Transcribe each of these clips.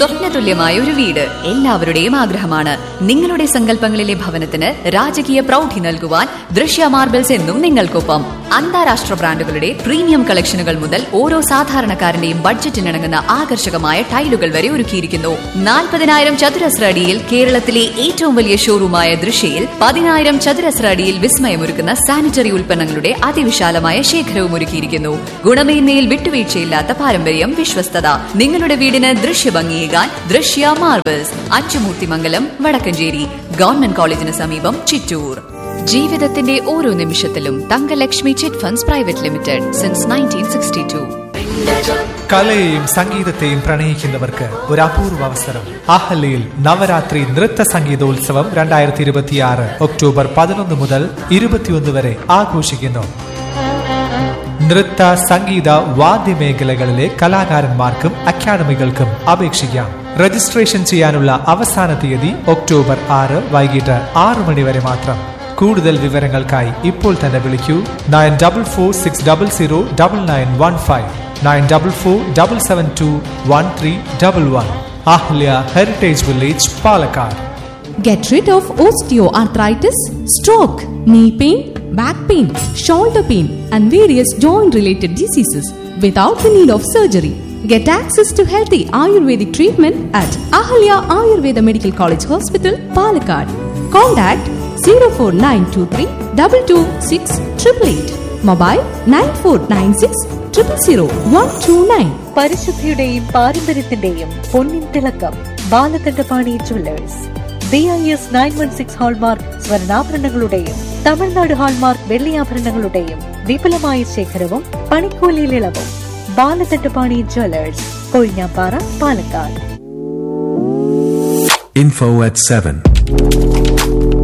സ്വപ്നതുല്യമായ ഒരു വീട് എല്ലാവരുടെയും ആഗ്രഹമാണ് നിങ്ങളുടെ സങ്കല്പങ്ങളിലെ ഭവനത്തിന് രാജകീയ പ്രൗഢി നൽകുവാൻ ദൃശ്യ മാർബിൾസ് എന്നും നിങ്ങൾക്കൊപ്പം അന്താരാഷ്ട്ര ബ്രാൻഡുകളുടെ പ്രീമിയം കളക്ഷനുകൾ മുതൽ ഓരോ സാധാരണക്കാരന്റെയും ബഡ്ജറ്റിനിണങ്ങുന്ന ആകർഷകമായ ടൈലുകൾ വരെ ഒരുക്കിയിരിക്കുന്നു നാൽപ്പതിനായിരം ചതുരശ്ര അടിയിൽ കേരളത്തിലെ ഏറ്റവും വലിയ ഷോറൂമായ ദൃശ്യയിൽ പതിനായിരം ചതുരശ്ര അടിയിൽ വിസ്മയമൊരുക്കുന്ന സാനിറ്ററി ഉൽപ്പന്നങ്ങളുടെ അതിവിശാലമായ ശേഖരവും ഒരുക്കിയിരിക്കുന്നു ഗുണമേന്മയിൽ വിട്ടുവീഴ്ചയില്ലാത്ത പാരമ്പര്യം വിശ്വസ്തത നിങ്ങളുടെ വീടിന് ദൃശ്യഭംഗിയേകാൻ ദൃശ്യ മാർബിൾസ് അച്ചുമൂർത്തിമംഗലം വടക്കഞ്ചേരി ഗവൺമെന്റ് കോളേജിന് സമീപം ചിറ്റൂർ ജീവിതത്തിന്റെ ഓരോ നിമിഷത്തിലും Thankalakshmi chit funds private limited since nineteen sixty two കലയെയും സംഗീതത്തെയും പ്രണയിക്കുന്നവർക്ക് ഒരു അപൂർവ അവസരം അഹല്യയിൽ നവരാത്രി നൃത്ത സംഗീതോത്സവം രണ്ടായിരത്തി ഇരുപത്തിയാറ് ഒക്ടോബർ പതിനൊന്ന് മുതൽ ഇരുപത്തിയൊന്ന് വരെ ആഘോഷിക്കുന്നു നൃത്ത സംഗീത വാദ്യമേഖലകളിലെ കലാകാരന്മാർക്കും അക്കാദമികൾക്കും അപേക്ഷിക്കാം രജിസ്ട്രേഷൻ ചെയ്യാനുള്ള അവസാന തീയതി ഒക്ടോബർ ആറ് വൈകിട്ട് ആറ് മണി വരെ മാത്രം കൂടുതൽ വിവരങ്ങൾക്കായി ഇപ്പോൾ തന്നെ വിളിക്കൂ nine double four six double zero double nine one five nine double four double seven two one three double one Ahalya heritage village Palakkad Get rid of osteoarthritis, stroke, knee pain, back pain, shoulder pain, and various joint related diseases without the need of surgery. Get access to healthy Ayurvedic treatment at Ahalya Ayurveda Medical College Hospital, Palakkad. Contact 04923 226 888. Mobile 9496 000 129. പരിശുദ്ധിയുടെയും പാരമ്പര്യത്തിന്റെയും പൊന്നിൻ തിളക്കം Balakandapani jewellers B I S nine one six hallmark സ്വർണ്ണാഭരണങ്ങളുടെയും Tamil Nadu hallmark വെള്ളിയാഭരണങ്ങളുടെയും വിപുലമായ ശേഖരവും പണിക്കൂലിയിൽ ഇളവും Balakandapani jewellers Kozhinjampara Palakkad Info at 7.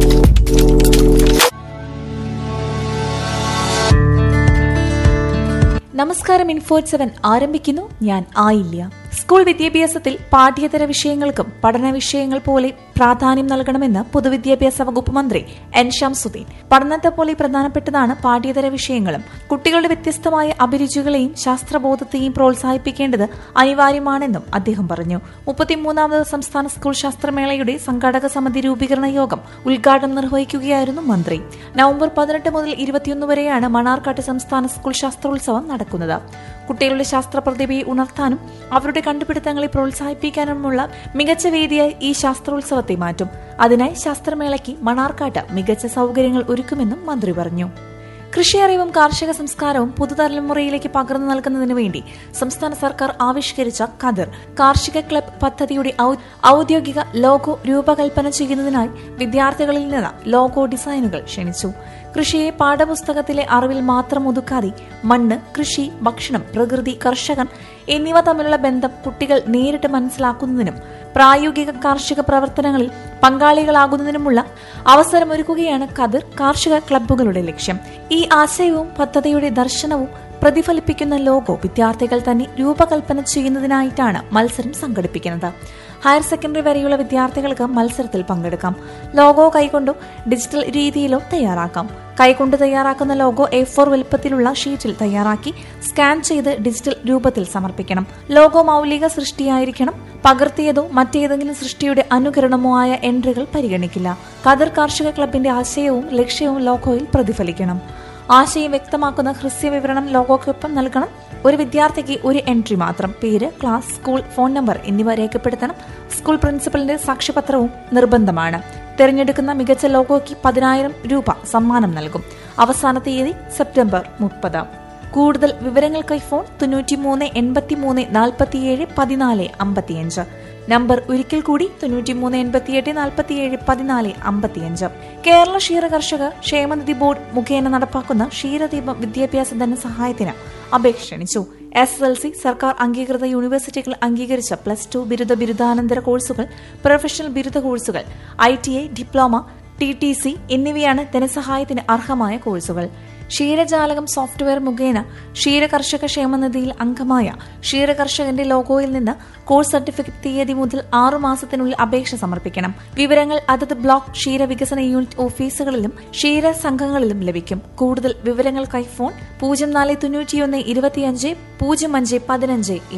നമസ്കാരം ഇൻഫോർട്ട് സെവൻ ആരംഭിക്കുന്നു ഞാൻ ആയില്യ സ്കൂൾ വിദ്യാഭ്യാസത്തിൽ പാഠ്യേതര വിഷയങ്ങൾക്കും പഠന വിഷയങ്ങൾ പോലെ പ്രാധാന്യം നൽകണമെന്ന് പൊതുവിദ്യാഭ്യാസ വകുപ്പ് മന്ത്രി എൻ ഷംസുദ്ദീൻ പഠനത്തെ പോലെ പ്രധാനപ്പെട്ടതാണ് പാഠ്യേതര വിഷയങ്ങളും കുട്ടികളുടെ വ്യത്യസ്തമായ അഭിരുചികളെയും ശാസ്ത്രബോധത്തെയും പ്രോത്സാഹിപ്പിക്കേണ്ടത് അനിവാര്യമാണെന്നും അദ്ദേഹം പറഞ്ഞു മുപ്പത്തിമൂന്നാമത് സംസ്ഥാന സ്കൂൾ ശാസ്ത്രമേളയുടെ സംഘാടക സമിതി രൂപീകരണ യോഗം ഉദ്ഘാടനം നിർവഹിക്കുകയായിരുന്നു മന്ത്രി നവംബർ പതിനെട്ട് മുതൽ ഇരുപത്തിയൊന്ന് വരെയാണ് മണാർക്കാട്ട് സംസ്ഥാന സ്കൂൾ ശാസ്ത്രോത്സവം നടക്കുന്നത് കുട്ടികളുടെ ശാസ്ത്ര പ്രതിഭയെ ഉണർത്താനും അവരുടെ കണ്ടുപിടുത്തങ്ങളെ പ്രോത്സാഹിപ്പിക്കാനുമുള്ള മികച്ച വേദിയായി ഈ ശാസ്ത്രോത്സവത്തെ മാറ്റും അതിനായി ശാസ്ത്രമേളയ്ക്ക് മണാർക്കാട്ട് മികച്ച സൗകര്യങ്ങൾ ഒരുക്കുമെന്നും മന്ത്രി പറഞ്ഞു കൃഷി അറിവും കാർഷിക സംസ്കാരവും പുതുതലമുറയിലേക്ക് പകർന്നു നൽകുന്നതിനു വേണ്ടി സംസ്ഥാന സർക്കാർ ആവിഷ്കരിച്ച കതിർ കാർഷിക ക്ലബ് പദ്ധതിയുടെ ഔ- ഔദ്യോഗിക ലോഗോ രൂപകൽപ്പന ചെയ്യുന്നതിനായി വിദ്യാർത്ഥികളിൽ നിന്ന് ലോഗോ ഡിസൈനുകൾ ക്ഷണിച്ചു കൃഷിയെ പാഠപുസ്തകത്തിലെ അറിവിൽ മാത്രം ഒതുക്കാതെ മണ്ണ് കൃഷി ഭക്ഷണം പ്രകൃതി കർഷകൻ എന്നിവ തമ്മിലുള്ള ബന്ധം കുട്ടികൾ നേരിട്ട് മനസ്സിലാക്കുന്നതിനും പ്രായോഗിക കാർഷിക പ്രവർത്തനങ്ങളിൽ പങ്കാളികളാകുന്നതിനുമുള്ള അവസരമൊരുക്കുകയാണ് കതിർ കാർഷിക ക്ലബ്ബുകളുടെ ലക്ഷ്യം ഈ ആശയവും പദ്ധതിയുടെ ദർശനവും പ്രതിഫലിപ്പിക്കുന്ന ലോഗോ വിദ്യാർത്ഥികൾ തന്നെ രൂപകൽപ്പന ചെയ്യുന്നതിനായിട്ടാണ് മത്സരം സംഘടിപ്പിക്കുന്നത് ഹയർ സെക്കൻഡറി വരെയുള്ള വിദ്യാർത്ഥികൾക്ക് മത്സരത്തിൽ പങ്കെടുക്കാം ലോഗോ കൈകൊണ്ടോ ഡിജിറ്റൽ രീതിയിലോ തയ്യാറാക്കാം കൈകൊണ്ട് തയ്യാറാക്കുന്ന ലോഗോ എ ഫോർ വലുപ്പത്തിലുള്ള ഷീറ്റിൽ തയ്യാറാക്കി സ്കാൻ ചെയ്ത് ഡിജിറ്റൽ രൂപത്തിൽ സമർപ്പിക്കണം ലോഗോ മൗലിക സൃഷ്ടിയായിരിക്കണം പകർത്തിയതോ മറ്റേതെങ്കിലും സൃഷ്ടിയുടെ അനുകരണമോ ആയ എൻട്രികൾ പരിഗണിക്കില്ല കതിർ കാർഷിക ക്ലബിന്റെ ആശയവും ലക്ഷ്യവും ലോഗോയിൽ പ്രതിഫലിക്കണം ആശയം വ്യക്തമാക്കുന്ന ഹ്രസ്യ വിവരണം ലോഗോക്കൊപ്പം നൽകണം ഒരു വിദ്യാർത്ഥിക്ക് ഒരു എൻട്രി മാത്രം പേര് ക്ലാസ് സ്കൂൾ ഫോൺ നമ്പർ എന്നിവ രേഖപ്പെടുത്തണം സ്കൂൾ പ്രിൻസിപ്പലിന്റെ സാക്ഷ്യപത്രവും നിർബന്ധമാണ് തിരഞ്ഞെടുക്കുന്ന മികച്ച ലോഗോയ്ക്ക് പതിനായിരം രൂപ സമ്മാനം നൽകും അവസാന തീയതി സെപ്റ്റംബർ മുപ്പത് കൂടുതൽ വിവരങ്ങൾക്കായി ഫോൺ തൊണ്ണൂറ്റിമൂന്ന് എൺപത്തിമൂന്ന് നാൽപ്പത്തിയേഴ് പതിനാല് അമ്പത്തിയഞ്ച് നമ്പർ ഒരിക്കൽ കൂടി തൊണ്ണൂറ്റിമൂന്ന് എൺപത്തിയെട്ട് നാൽപ്പത്തിയേഴ് പതിനാല് അമ്പത്തിയഞ്ച് കേരള ക്ഷീര കർഷക ക്ഷേമനിധി ബോർഡ് മുഖേന നടപ്പാക്കുന്ന ക്ഷീരദീപം വിദ്യാഭ്യാസ ധനസഹായത്തിന് അപേക്ഷ ക്ഷണിച്ചു എസ് എസ് എൽ സി സർക്കാർ അംഗീകൃത യൂണിവേഴ്സിറ്റികൾ അംഗീകരിച്ച പ്ലസ് ടു ബിരുദ ബിരുദാനന്തര കോഴ്സുകൾ പ്രൊഫഷണൽ ബിരുദ കോഴ്സുകൾ I T I diploma T T C എന്നിവയാണ് ധനസഹായത്തിന് അർഹമായ കോഴ്സുകൾ ക്ഷീരജാലകം സോഫ്റ്റ്വെയർ മുഖേന ക്ഷീര കർഷക ക്ഷേമനിധിയിൽ അംഗമായ ക്ഷീര കർഷകന്റെ ലോഗോയിൽ നിന്ന് കോഴ്സ് സർട്ടിഫിക്കറ്റ് തീയതി മുതൽ ആറു മാസത്തിനുള്ളിൽ അപേക്ഷ സമർപ്പിക്കണം വിവരങ്ങൾ അതത് ബ്ലോക്ക് ക്ഷീര വികസന യൂണിറ്റ് ഓഫീസുകളിലും ക്ഷീര സംഘങ്ങളിലും ലഭിക്കും കൂടുതൽ വിവരങ്ങൾക്കായി ഫോൺ പൂജ്യം നാല് തൊണ്ണൂറ്റിയൊന്ന് ഇരുപത്തിയഞ്ച് പൂജ്യം അഞ്ച് പതിനഞ്ച് ഏഴ്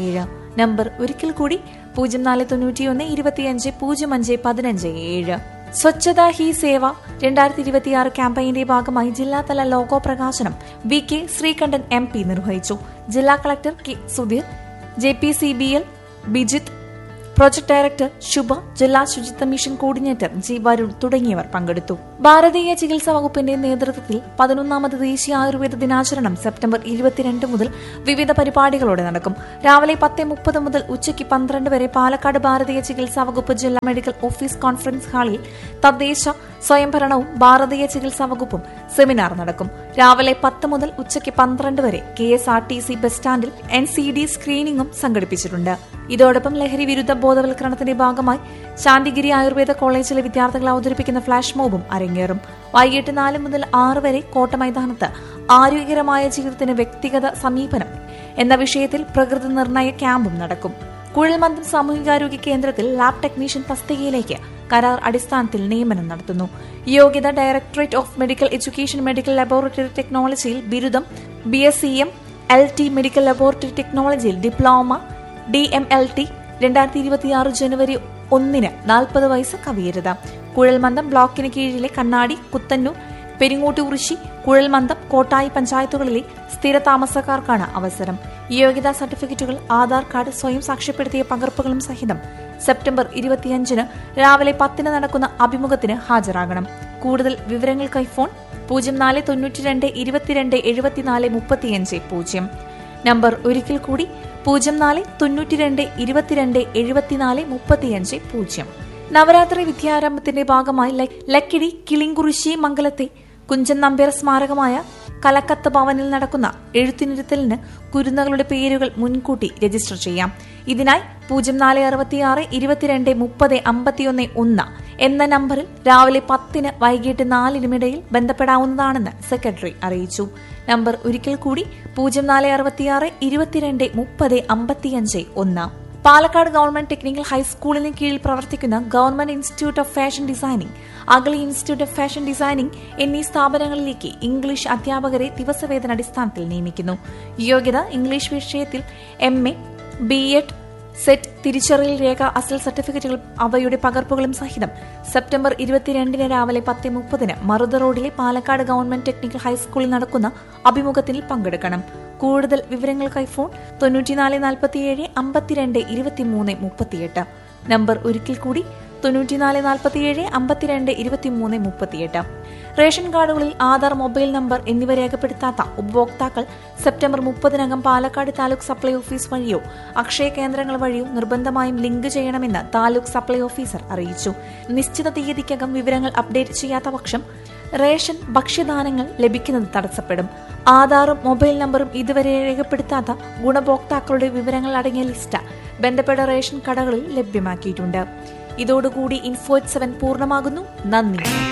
നമ്പർ ഒരിക്കൽ കൂടി പൂജ്യം നാല് തൊണ്ണൂറ്റിയൊന്ന് ഇരുപത്തിയഞ്ച് പൂജ്യം അഞ്ച് പതിനഞ്ച് ഏഴ് സ്വച്ഛതാ ഹി സേവ രണ്ടായിരത്തി ഇരുപത്തിയാറ് ക്യാമ്പയിന്റെ ഭാഗമായി ജില്ലാതല ലോഗോ പ്രകാശനം V K Sreekandan M P നിർവഹിച്ചു ജില്ലാ collector K Sudheer J P C B L Bijith project director Shubha ജില്ലാ ശുചിത്വ മിഷൻ കോർഡിനേറ്റർ ജി വരുൺ തുടങ്ങിയവർ പങ്കെടുത്തു ഭാരതീയ ചികിത്സാ വകുപ്പിന്റെ നേതൃത്വത്തിൽ പതിനൊന്നാമത് ദേശീയ ആയുർവേദ ദിനാചരണം സെപ്റ്റംബർ ഇരുപത്തിരണ്ട് മുതൽ വിവിധ പരിപാടികളോടെ നടക്കും രാവിലെ പത്ത് മുപ്പത് മുതൽ ഉച്ചയ്ക്ക് പന്ത്രണ്ട് വരെ പാലക്കാട് ഭാരതീയ ചികിത്സാ വകുപ്പ് ജില്ലാ മെഡിക്കൽ ഓഫീസ് കോൺഫറൻസ് ഹാളിൽ തദ്ദേശ സ്വയംഭരണവും ഭാരതീയ ചികിത്സാ വകുപ്പും സെമിനാർ നടക്കും രാവിലെ പത്ത് മുതൽ ഉച്ചയ്ക്ക് പന്ത്രണ്ട് വരെ K S R T C bus സ്റ്റാൻഡിൽ എൻ സി ഡി സ്ക്രീനിംഗും സംഘടിപ്പിച്ചിട്ടുണ്ട് ഇതോടൊപ്പം ലഹരി വിരുദ്ധ ബോധവൽക്കരണത്തിന്റെ ഭാഗമായി ശാന്തിഗിരി ആയുർവേദ കോളേജിലെ വിദ്യാർത്ഥികൾ അവതരിപ്പിക്കുന്ന ഫ്ലാഷ് മോബും അരങ്ങേറും വൈകിട്ട് നാല് മുതൽ ആറ് വരെ കോട്ട മൈതാനത്ത് ആരോഗ്യകരമായ ജീവിതത്തിന് വ്യക്തിഗത സമീപനം എന്ന വിഷയത്തിൽ പ്രകൃതി നിർണയ ക്യാമ്പും നടക്കും കുഴൽമന്ദം സാമൂഹികാരോഗ്യ കേന്ദ്രത്തിൽ ലാബ് ടെക്നീഷ്യൻ തസ്തികയിലേക്ക് കരാർ അടിസ്ഥാനത്തിൽ നിയമനം നടത്തുന്നു യോഗ്യത directorate of medical education medical laboratory ടെക്നോളജിയിൽ ബിരുദം B S C M L T medical laboratory ടെക്നോളജിയിൽ diploma D M L T രണ്ടായിരത്തി ഇരുപത്തിയാറ് ജനുവരി ഒന്നിന് നാൽപ്പത് വയസ്സ് കവിയരുത് കുഴൽമന്ദം ബ്ലോക്കിന് കീഴിലെ കണ്ണാടി കുത്തന്നൂർ പെരിങ്ങോട്ടുകുറിശി കുഴൽമന്ദം കോട്ടായി പഞ്ചായത്തുകളിലെ സ്ഥിര താമസക്കാർക്കാണ് അവസരം യോഗ്യതാ സർട്ടിഫിക്കറ്റുകൾ ആധാർ കാർഡ് സ്വയം സാക്ഷ്യപ്പെടുത്തിയ പകർപ്പുകളും സഹിതം സെപ്റ്റംബർ ഇരുപത്തിയഞ്ചിന് രാവിലെ പത്തിന് നടക്കുന്ന അഭിമുഖത്തിന് ഹാജരാകണം കൂടുതൽ വിവരങ്ങൾക്കായി ഫോൺ പൂജ്യം നാല് തൊണ്ണൂറ്റി രണ്ട് ഇരുപത്തിരണ്ട് എഴുപത്തിനാല് മുപ്പത്തിയഞ്ച് പൂജ്യം നമ്പർ ഒരിക്കൽ കൂടി പൂജ്യം നാല് തൊണ്ണൂറ്റിരണ്ട് ഇരുപത്തിരണ്ട് എഴുപത്തിനാല് മുപ്പത്തിയഞ്ച് പൂജ്യം നവരാത്രി വിദ്യാരംഭത്തിന്റെ ഭാഗമായി ലക്- ലക്കിടി കിളിങ്കുറിശി മംഗലത്തെ കുഞ്ചൻ നമ്പ്യാർ സ്മാരകമായ കലക്കത്ത് ഭവനിൽ നടക്കുന്ന എഴുത്തിനിരുത്തലിന് കുരുന്നുകളുടെ പേരുകൾ മുൻകൂട്ടി രജിസ്റ്റർ ചെയ്യാം ഇതിനായി പൂജ്യം നാല് അറുപത്തിയാറ് ഇരുപത്തിരണ്ട് മുപ്പത് അമ്പത്തിയൊന്ന് ഒന്ന് എന്ന നമ്പറിൽ രാവിലെ പത്തിന് വൈകിട്ട് നാലിനുമിടയിൽ ബന്ധപ്പെടാവുന്നതാണെന്ന് സെക്രട്ടറി അറിയിച്ചു നമ്പർ ഒരിക്കൽ കൂടി പൂജ്യം നാല് അറുപത്തിയാറ് ഇരുപത്തിരണ്ട് മുപ്പത് അമ്പത്തിയഞ്ച് ഒന്ന് പാലക്കാട് ഗവൺമെന്റ് ടെക്നിക്കൽ ഹൈസ്കൂളിന് കീഴിൽ പ്രവർത്തിക്കുന്ന government institute of fashion designing Agali institute of fashion designing എന്നീ സ്ഥാപനങ്ങളിലേക്ക് ഇംഗ്ലീഷ് അധ്യാപകരെ ദിവസവേതന അടിസ്ഥാനത്തിൽ നിയമിക്കുന്നു യോഗ്യത ഇംഗ്ലീഷ് വിഷയത്തിൽ M A B Ed SET തിരിച്ചറിയൽ രേഖ അസൽ സർട്ടിഫിക്കറ്റുകൾ അവയുടെ പകർപ്പുകളും സഹിതം സെപ്റ്റംബർ ഇരുപത്തിരണ്ടിന് രാവിലെ പത്ത് മുപ്പതിന് മറുത റോഡിലെ പാലക്കാട് ഗവൺമെന്റ് ടെക്നിക്കൽ ഹൈസ്കൂളിൽ നടക്കുന്ന അഭിമുഖത്തിൽ പങ്കെടുക്കണം കൂടുതൽ വിവരങ്ങൾക്കായി ഫോൺ തൊണ്ണൂറ്റിനാല് നാൽപ്പത്തിയേഴ് അമ്പത്തിരണ്ട് ഇരുപത്തിമൂന്ന് മുപ്പത്തിയെട്ട് നമ്പർ ഒരിക്കൽ കൂടി തൊണ്ണൂറ്റിനാല് നാൽപ്പത്തിയേഴ് അമ്പത്തിരണ്ട് ഇരുപത്തിമൂന്ന് മുപ്പത്തിയെട്ട് റേഷൻ കാർഡുകളിൽ ആധാർ മൊബൈൽ നമ്പർ എന്നിവ രേഖപ്പെടുത്താത്ത ഉപഭോക്താക്കൾ സെപ്റ്റംബർ മുപ്പതിനകം പാലക്കാട് താലൂക്ക് സപ്ലൈ ഓഫീസ് വഴിയോ അക്ഷയ കേന്ദ്രങ്ങൾ വഴിയോ നിർബന്ധമായും ലിങ്ക് ചെയ്യണമെന്ന് താലൂക്ക് സപ്ലൈ ഓഫീസർ അറിയിച്ചു നിശ്ചിത തീയതിക്കകം വിവരങ്ങൾ അപ്ഡേറ്റ് ചെയ്യാത്ത പക്ഷം റേഷൻ ഭക്ഷ്യധാനങ്ങൾ ലഭിക്കുന്നത് തടസ്സപ്പെടും ആധാറും മൊബൈൽ നമ്പറും ഇതുവരെ രേഖപ്പെടുത്താത്ത ഗുണഭോക്താക്കളുടെ വിവരങ്ങൾ അടങ്ങിയ ലിസ്റ്റ് ബന്ധപ്പെട്ട റേഷൻ കടകളിൽ ലഭ്യമാക്കിയിട്ടുണ്ട് ഇതോടുകൂടി ഇൻഫോറ്റ് സെവൻ പൂർണ്ണമാകുന്നു നന്ദി